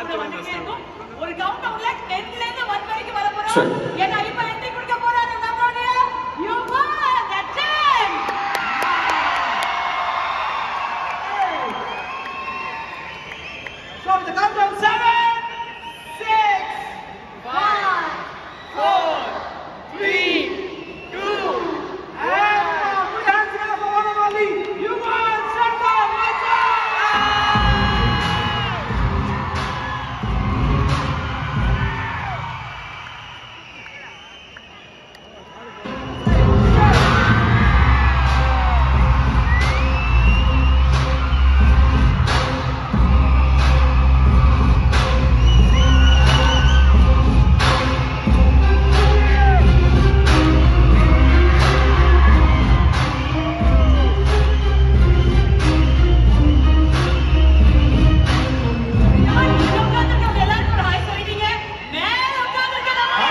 அப்புறம் வந்துட்டே இருக்கும் ஒரு கவுண்ட் டவுன்ல டென்ல இருந்து ஒன் வரைக்கும் வர Sure. போறோம் ஏன்னா இப்ப என்ட்ரி கொடுக்க போறாங்க நம்மளுடைய யுவன் தட்சன் From the count of seven, six, five, four, three, two, and put your hands together for one and only Yuvan Shankar Raja! Yuvan இங்க உட்கார்ந்திருக்கவங்க எல்லாருக்கும் ஒரு ஹாய் சொல்லிட்டீங்க மேல உட்கார்ந்திருக்க நம்ம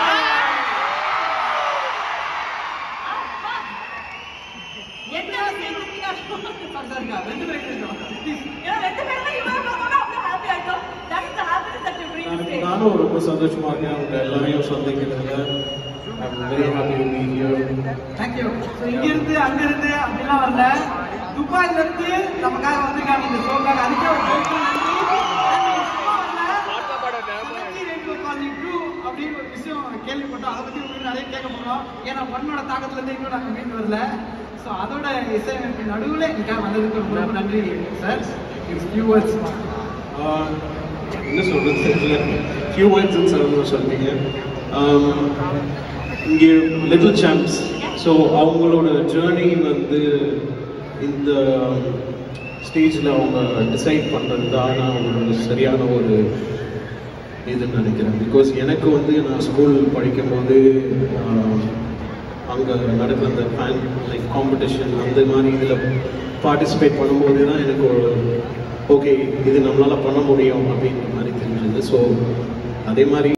அப்பா. என்ன விஷயம் Sorry, sorry, ரெண்டு பேரும் இருக்கோம். Please. ஏன்னா ரெண்டு பேருமே யுவன் பார்த்தோன்னா அவ்வளவு happy ஆயிட்டோம். That is the happiness that you bring to stage. நானும் ரொம்ப சந்தோஷமா இருக்கேன் அவங்க எல்லாரையும் சந்திக்கிறதுல I'm very happy to be here Thank you. So, இங்க இருந்து அங்க இருந்து அப்படிலாம் வரல துபாயில இருந்து நமக்காக வந்திருக்காங்க இந்த ஷோக்காக அதுக்கே ஒரு பெரிய நன்றி And சும்மா வரல. சுமதி ரேடியோ காலனி டூ அப்படின்னு ஒரு விஷயம் கேள்விப்பட்டோம் அதை பத்தி உங்களுக்கு நிறைய கேட்க போறோம் ஏன்னா பொண்ணோட தாக்கத்துல இருந்து இன்னும் நாங்க மீண்டு வரல ஸோ அதோட இசையமைப்பு நடுவுல எங்களுக்காக வந்ததுக்கு ரொம்ப ரொம்ப நன்றி சார் ஃபியூ வேர்ட்ஸ் ஆஹ் என்ன சொல்றது தெரியல ஃபியூ வேர்ட்ஸ் சார் சொல்றீங்க இங்கே லிட்டில் சாம்ப்ஸ் ஸோ அவங்களோட ஜேர்னி வந்து இந்த ஸ்டேஜில் அவங்க டிசைட் பண்ணுறது தான் அவங்களோட சரியான ஒரு இதுன்னு நினைக்கிறேன் பிகாஸ் எனக்கு வந்து நான் ஸ்கூல் படிக்கும்போது அங்கே நடக்கிற அந்த ஃபேன் லைக் காம்படிஷன் அந்த மாதிரி இதில் பார்ட்டிசிபேட் பண்ணும்போது தான் எனக்கு ஒரு ஓகே இது நம்மளால் பண்ண முடியும் அப்படின்ற மாதிரி தெரிஞ்சது ஸோ அதே மாதிரி